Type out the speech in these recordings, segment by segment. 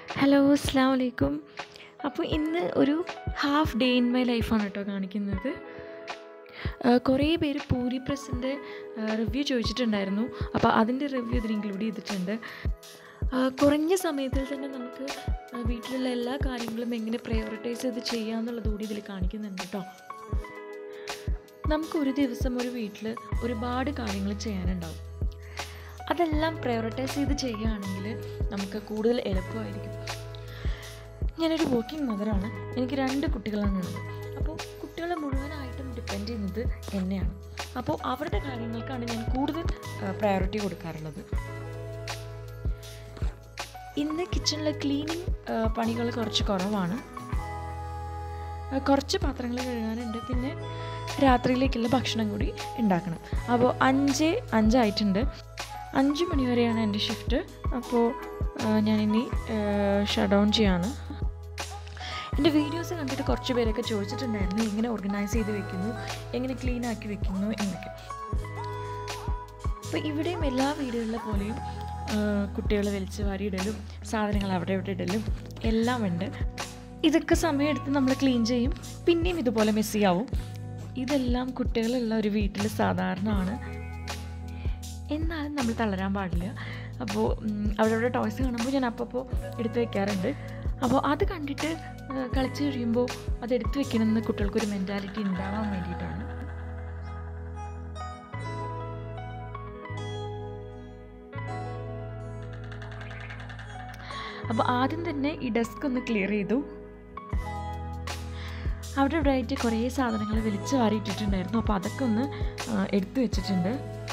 hello അസ്സാം വലൈക്കും അപ്പോൾ ഇന്ന് ഒരു ഹാഫ് ഡേ ഇൻ മൈ ലൈഫാണ് കേട്ടോ കാണിക്കുന്നത് ആ, കുറേ പേര് പൂരി പ്രസിൻ്റെ റിവ്യൂ ചോദിച്ചിട്ടുണ്ടായിരുന്നു അപ്പോൾ അതിൻ്റെ റിവ്യൂ ഇതിൽ ഇൻക്ലൂഡ് ചെയ്തിട്ടുണ്ട് ആ, കുറഞ്ഞ സമയത്തിൽ തന്നെ നമുക്ക് ആ, വീട്ടിലുള്ള എല്ലാ കാര്യങ്ങളും എങ്ങനെ പ്രയോറിറ്റൈസ് ചെയ്ത് ചെയ്യാമെന്നുള്ളത് കൂടി ഇതിൽ കാണിക്കുന്നുണ്ട് കേട്ടോ നമുക്ക് ഒരു ദിവസം ഒരു വീട്ടിൽ ഒരുപാട് കാര്യങ്ങൾ ചെയ്യാനുണ്ടാവും അതെല്ലാം പ്രയോറിറ്റൈസ് ചെയ്ത് ചെയ്യുകയാണെങ്കിൽ നമുക്ക് കൂടുതൽ എളുപ്പമായിരിക്കും ഞാനൊരു വർക്കിംഗ് മദറാണ് എനിക്ക് രണ്ട് കുട്ടികളാണ് ഉള്ളത് അപ്പോൾ കുട്ടികളെ മുഴുവനായിട്ടും ഡിപ്പെൻഡ് ചെയ്യുന്നത് എന്നെയാണ് അപ്പോൾ അവരുടെ കാര്യങ്ങൾക്കാണ് ഞാൻ കൂടുതൽ പ്രയോറിറ്റി കൊടുക്കാറുള്ളത് ഇന്ന് കിച്ചണിലെ ക്ലീനിങ് പണികൾ കുറച്ച് കുറവാണ് ആ, കുറച്ച് പാത്രങ്ങൾ കഴുകാനുണ്ട് പിന്നെ രാത്രിയിലേക്കുള്ള ഭക്ഷണം കൂടി ഉണ്ടാക്കണം അപ്പോൾ അഞ്ച് അഞ്ചായിട്ടുണ്ട് അഞ്ച് മണി വരെയാണ് എൻ്റെ ഷിഫ്റ്റ് അപ്പോൾ ആ, ഞാനിനി ഷട്ട് ഡൗൺ ചെയ്യാണ് എൻ്റെ വീഡിയോസ് കണ്ടിട്ട് കുറച്ച് പേരൊക്കെ ചോദിച്ചിട്ടുണ്ടായിരുന്നു എങ്ങനെ ഓർഗനൈസ് ചെയ്ത് വെക്കുന്നു എങ്ങനെ ക്ലീൻ ആക്കി വെക്കുന്നു എന്നൊക്കെ അപ്പോൾ ഇവിടെയും എല്ലാ വീടുകളിലെ പോലെയും കുട്ടികളെ വലിച്ച് വാരിയിടലും സാധനങ്ങൾ അവിടെ ഇവിടെ ഇടലും എല്ലാം ഉണ്ട് ഇതൊക്കെ സമയമെടുത്ത് നമ്മൾ ക്ലീൻ ചെയ്യും പിന്നെയും ഇതുപോലെ മെസ്സിയാവും ഇതെല്ലാം കുട്ടികളുള്ള ഒരു വീട്ടിൽ സാധാരണമാണ് എന്നാലും നമ്മൾ തളരാൻ പാടില്ല അപ്പോൾ അവരവരുടെ ടോയ്സ് കാണുമ്പോൾ ഞാൻ അപ്പോൾ എടുത്ത് വെക്കാറുണ്ട് അപ്പോൾ അത് കണ്ടിട്ട് ആ, കളിച്ച് കഴിയുമ്പോൾ അത് എടുത്ത് വെക്കണമെന്ന് കുട്ടികൾക്കൊരു മെൻറ്റാലിറ്റി ഉണ്ടാവാൻ വേണ്ടിയിട്ടാണ് അപ്പോൾ ആദ്യം തന്നെ ഈ ഡെസ്ക് ഒന്ന് ക്ലിയർ ചെയ്തു അവിടെ ഇവിടെ ആയിട്ട് കുറേ സാധനങ്ങൾ വലിച്ചു വാരിയിട്ടിട്ടുണ്ടായിരുന്നു അപ്പോൾ അതൊക്കെ ഒന്ന് ആ, എടുത്തു വെച്ചിട്ടുണ്ട്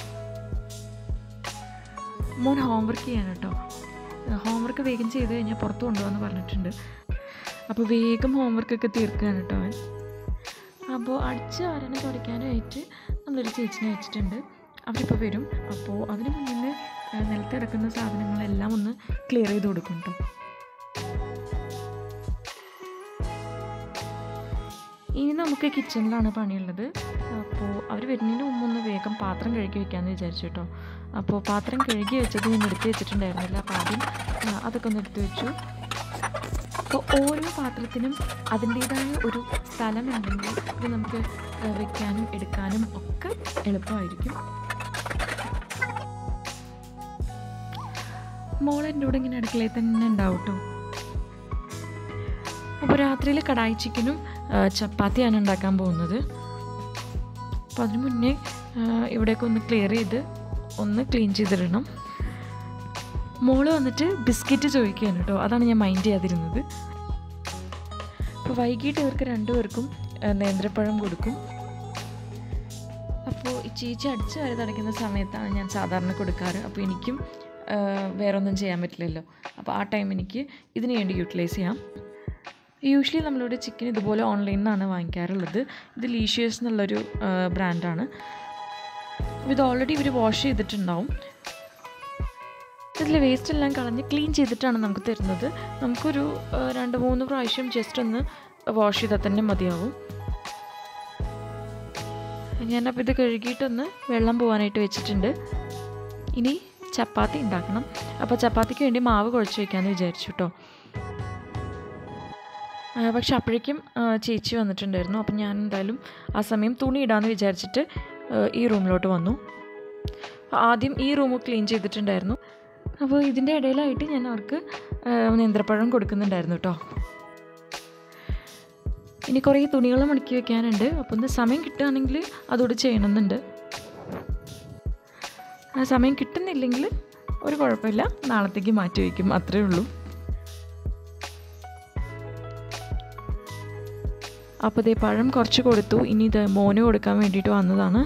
മോൻ ഹോംവർക്ക് ചെയ്യാണ് കേട്ടോ ഹോംവർക്ക് വേഗം ചെയ്ത് കഴിഞ്ഞാൽ പുറത്ത് കൊണ്ടുപോകാമെന്ന് പറഞ്ഞിട്ടുണ്ട് അപ്പോൾ വേഗം ഹോംവർക്കൊക്കെ തീർക്കുകയാണ് കേട്ടോ അവൻ അപ്പോൾ അടിച്ച് വരാനും തുടയ്ക്കാനായിട്ട് നമ്മളൊരു ചേച്ചിനെ വെച്ചിട്ടുണ്ട് അവരിപ്പോൾ വരും അപ്പോൾ അതിന് മുന്നിൽ നിലത്ത് കിടക്കുന്ന സാധനങ്ങളെല്ലാം ഒന്ന് ക്ലിയർ ചെയ്ത് കൊടുക്കും കേട്ടോ ഇനി നമുക്ക് കിച്ചണിലാണ് പണിയുള്ളത് അപ്പോൾ അവർ വരുന്നതിന് മുമ്പ് ഒന്ന് വേഗം പാത്രം കഴുകി വെക്കാമെന്ന് വിചാരിച്ചു കേട്ടോ അപ്പോൾ പാത്രം കഴുകി വെച്ചത് ഞാൻ എടുത്ത് വെച്ചിട്ടുണ്ടായിരുന്നില്ല അപ്പോൾ ആദ്യം ആ, അതൊക്കെ ഒന്ന് എടുത്ത് വെച്ചു അപ്പോൾ ഓരോ പാത്രത്തിനും അതിൻ്റേതായ ഒരു സ്ഥലം ഉണ്ടെങ്കിൽ ഇത് നമുക്ക് ആ, വെക്കാനും എടുക്കാനും ഒക്കെ എളുപ്പമായിരിക്കും മോൾ എൻ്റെ കൂടെ ഇങ്ങനെ അടുക്കളയിൽ തന്നെ ഉണ്ടാവും കേട്ടോ അപ്പോൾ രാത്രിയിൽ കടായി ചിക്കനും ആ, ചപ്പാത്തിയാണ് ഉണ്ടാക്കാൻ പോകുന്നത് അപ്പോൾ അതിന് മുന്നേ ആ, ഇവിടെയൊക്കെ ഒന്ന് ക്ലിയർ ചെയ്ത് ഒന്ന് ക്ലീൻ ചെയ്തിടണം മോള് വന്നിട്ട് ബിസ്ക്കറ്റ് ചോദിക്കുകയാണ് കേട്ടോ അതാണ് ഞാൻ മൈൻഡ് ചെയ്യാതിരുന്നത് അപ്പോൾ വൈകിട്ട് ഇവർക്ക് രണ്ടുപേർക്കും ആ, നേന്ത്രപ്പഴം കൊടുക്കും അപ്പോൾ ഈ ചേച്ചി അടിച്ച് വരെ തുടയ്ക്കുന്ന സമയത്താണ് ഞാൻ സാധാരണ കൊടുക്കാറ് അപ്പോൾ എനിക്കും ആ, വേറൊന്നും ചെയ്യാൻ പറ്റില്ലല്ലോ അപ്പോൾ ആ ടൈം എനിക്ക് ഇതിന് വേണ്ടി യൂട്ടിലൈസ് ചെയ്യാം യൂഷ്വലി നമ്മളിവിടെ ചിക്കൻ ഇതുപോലെ ഓൺലൈനിൽ നിന്നാണ് വാങ്ങിക്കാറുള്ളത് ഇത് ലീഷ്യസ് എന്നുള്ളൊരു ബ്രാൻഡാണ് ഇത് ഓൾറെഡി ഇവർ വാഷ് ചെയ്തിട്ടുണ്ടാവും ഇതിൽ വേസ്റ്റ് എല്ലാം കളഞ്ഞ് ക്ലീൻ ചെയ്തിട്ടാണ് നമുക്ക് തരുന്നത് നമുക്കൊരു ആ, രണ്ട് മൂന്ന് പ്രാവശ്യം ജസ്റ്റ് ഒന്ന് വാഷ് ചെയ്താൽ തന്നെ മതിയാവും ഞാനപ്പോൾ ഇത് കഴുകിയിട്ടൊന്ന് വെള്ളം പോകാനായിട്ട് വെച്ചിട്ടുണ്ട് ഇനി ചപ്പാത്തി ഉണ്ടാക്കണം അപ്പോൾ ചപ്പാത്തിക്ക് വേണ്ടി മാവ് കുഴച്ച് വയ്ക്കാമെന്ന് വിചാരിച്ചു കേട്ടോ ആ, പക്ഷെ അപ്പോഴേക്കും ആ, ചേച്ചി വന്നിട്ടുണ്ടായിരുന്നു അപ്പം ഞാൻ എന്തായാലും ആ സമയം തുണി ഇടാമെന്ന് വിചാരിച്ചിട്ട് ആ, ഈ റൂമിലോട്ട് വന്നു ആദ്യം ഈ റൂം ക്ലീൻ ചെയ്തിട്ടുണ്ടായിരുന്നു അപ്പോൾ ഇതിൻ്റെ ഇടയിലായിട്ട് ഞാൻ അവർക്ക് ആ, നേന്ത്രപ്പഴം കൊടുക്കുന്നുണ്ടായിരുന്നു കേട്ടോ ഇനി കുറേ തുണികൾ മടക്കി വെക്കാനുണ്ട് അപ്പോൾ ഒന്ന് സമയം കിട്ടുകയാണെങ്കിൽ അതുകൂടി ചെയ്യണമെന്നുണ്ട് ആ സമയം കിട്ടുന്നില്ലെങ്കിൽ ഒരു കുഴപ്പമില്ല നാളത്തേക്ക് മാറ്റി വയ്ക്കും അത്രേ ഉള്ളൂ അപ്പോൾ ഇതേ പഴം കുറച്ച് കൊടുത്തു ഇനി ഇത് മോന് കൊടുക്കാൻ വേണ്ടിയിട്ട് വന്നതാണ്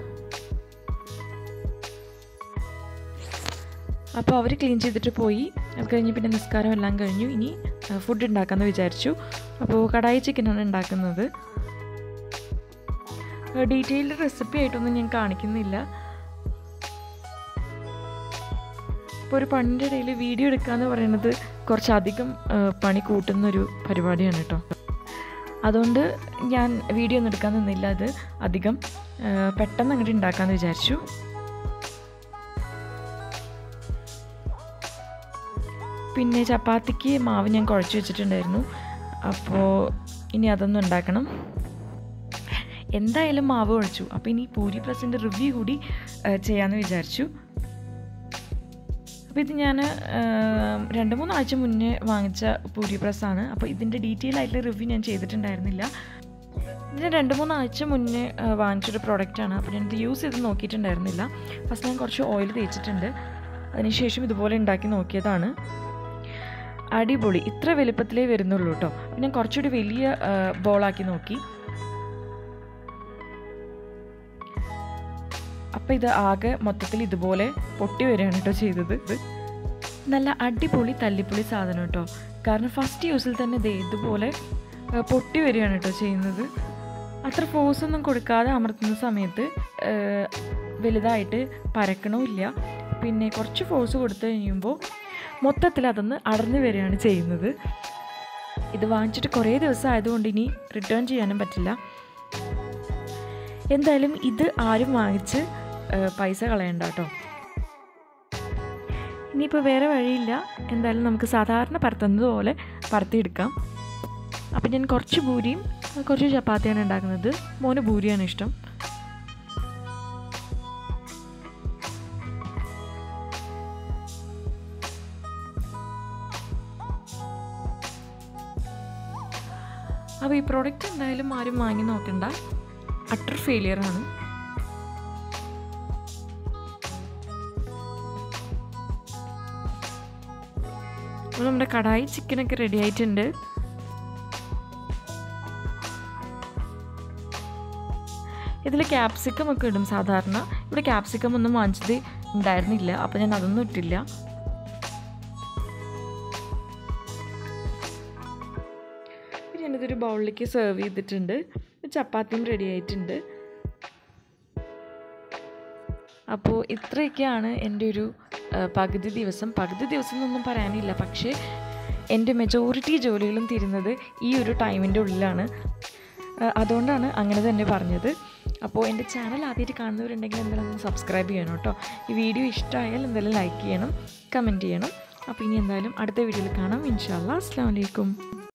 അപ്പോൾ അവർ ക്ലീൻ ചെയ്തിട്ട് പോയി അത് കഴിഞ്ഞ് പിന്നെ നിസ്കാരം എല്ലാം കഴിഞ്ഞു ഇനി ഫുഡ് ഉണ്ടാക്കാമെന്ന് വിചാരിച്ചു അപ്പോൾ കടായി ചിക്കനാണ് ഉണ്ടാക്കുന്നത് ഡീറ്റെയിൽഡ് റെസിപ്പി ആയിട്ടൊന്നും ഞാൻ കാണിക്കുന്നില്ല ഇപ്പോൾ ഒരു പണിൻ്റെ ഇടയിൽ വീഡിയോ എടുക്കുക എന്ന് പറയുന്നത് കുറച്ചധികം ആ, പണി കൂട്ടുന്നൊരു പരിപാടിയാണ് കേട്ടോ അതുകൊണ്ട് ഞാൻ വീഡിയോ ഒന്നും എടുക്കാൻ നിന്നില്ല അത് അധികം ആ, പെട്ടെന്ന് അങ്ങോട്ട് ഉണ്ടാക്കാമെന്ന് വിചാരിച്ചു പിന്നെ ചപ്പാത്തിക്ക് മാവ് ഞാൻ കുഴച്ച് വെച്ചിട്ടുണ്ടായിരുന്നു അപ്പോൾ ഇനി അതൊന്നും ഉണ്ടാക്കണം എന്തായാലും മാവ് കുഴച്ചു അപ്പോൾ ഇനി പൂരി പ്രസിൻ്റെ റിവ്യൂ കൂടി ആ, ചെയ്യാമെന്ന് വിചാരിച്ചു അപ്പോൾ ഇത് ഞാൻ രണ്ട് മൂന്ന് ആഴ്ച മുന്നേ വാങ്ങിച്ച പൂരി പ്രസ്സാണ് അപ്പോൾ ഇതിൻ്റെ ഡീറ്റെയിൽ ആയിട്ടുള്ള റിവ്യൂ ഞാൻ ചെയ്തിട്ടുണ്ടായിരുന്നില്ല ഇതിന് രണ്ട് മൂന്ന് ആഴ്ച മുന്നേ ആ, വാങ്ങിച്ചൊരു പ്രോഡക്റ്റാണ് അപ്പോൾ ഞാനിത് യൂസ് ചെയ്ത് നോക്കിയിട്ടുണ്ടായിരുന്നില്ല ഫസ്റ്റ് ഞാൻ കുറച്ച് ഓയിൽ തേച്ചിട്ടുണ്ട് അതിനുശേഷം ഇതുപോലെ ഉണ്ടാക്കി നോക്കിയതാണ് അടിപൊളി ഇത്ര വലുപ്പത്തിലേ വരുന്നുള്ളൂ കേട്ടോ അപ്പോൾ ഞാൻ കുറച്ചുകൂടി വലിയ ആ, ബോളാക്കി നോക്കി അപ്പോൾ ഇത് ആകെ മൊത്തത്തിൽ ഇതുപോലെ പൊട്ടി വരികയാണ് കേട്ടോ ചെയ്തത് ഇത് നല്ല അടിപൊളി തല്ലിപ്പൊളി സാധനം കേട്ടോ കാരണം ഫസ്റ്റ് യൂസിൽ തന്നെ ദേ ഇതുപോലെ ആ, പൊട്ടി വരികയാണ് കേട്ടോ ചെയ്യുന്നത് അത്ര ഫോഴ്സ് ഒന്നും കൊടുക്കാതെ അമർത്തുന്ന സമയത്ത് ആ, വലുതായിട്ട് പരക്കണമില്ല പിന്നെ കുറച്ച് ഫോഴ്സ് കൊടുത്തു കഴിയുമ്പോൾ മൊത്തത്തിൽ അതൊന്ന് അടർന്നു വരികയാണ് ചെയ്യുന്നത് ഇത് വാങ്ങിച്ചിട്ട് കുറേ ദിവസം ആയതുകൊണ്ട് ഇനി റിട്ടേൺ ചെയ്യാനും പറ്റില്ല എന്തായാലും ഇത് ആരും വാങ്ങിച്ച് ആ, പൈസ കളയണ്ട കേട്ടോ ഇനിയിപ്പോൾ വേറെ വഴിയില്ല എന്തായാലും നമുക്ക് സാധാരണ പരത്തുന്നത് പോലെ പരത്തിയെടുക്കാം അപ്പം ഞാൻ കുറച്ച് പൂരിയും കുറച്ച് ചപ്പാത്തിയാണ് ഉണ്ടാക്കുന്നത് മോന് പൂരിയാണ് ഇഷ്ടം അപ്പോൾ ഈ പ്രോഡക്റ്റ് എന്തായാലും ആരും വാങ്ങി നോക്കണ്ട അട്ടർ ഫെയിലിയർ ആണ് അപ്പോൾ നമ്മുടെ കടായി ചിക്കനൊക്കെ റെഡി ആയിട്ടുണ്ട് ഇതിൽ ക്യാപ്സിക്കം ഒക്കെ ഇടും സാധാരണ ഇവിടെ ക്യാപ്സിക്കം ഒന്നും വാങ്ങിച്ചത് ഉണ്ടായിരുന്നില്ല അപ്പോൾ ഞാൻ അതൊന്നും ഇട്ടില്ല പിന്നെ ഞാനിതൊരു ബൗളിലേക്ക് സെർവ് ചെയ്തിട്ടുണ്ട് ചപ്പാത്തിയും റെഡി ആയിട്ടുണ്ട് അപ്പോൾ ഇത്രയൊക്കെയാണ് എൻ്റെ ഒരു ആ, പകുതി ദിവസം പകുതി ദിവസം എന്നൊന്നും പറയാനില്ല പക്ഷേ എൻ്റെ മെജോറിറ്റി ജോലികളും തീരുന്നത് ഈ ഒരു ടൈമിൻ്റെ ഉള്ളിലാണ് ആ, അതുകൊണ്ടാണ് അങ്ങനെ തന്നെ പറഞ്ഞത് അപ്പോൾ എൻ്റെ ചാനൽ ആദ്യമായിട്ട് കാണുന്നവരുണ്ടെങ്കിൽ എന്തായാലും ഒന്ന് സബ്സ്ക്രൈബ് ചെയ്യണം കേട്ടോ ഈ വീഡിയോ ഇഷ്ടമായാൽ എന്തായാലും ലൈക്ക് ചെയ്യണം കമൻറ്റ് ചെയ്യണം അപ്പോൾ ഇനി എന്തായാലും അടുത്ത വീഡിയോയിൽ കാണാം ഇൻഷാല്ലാ അസ്സാം വലൈക്കും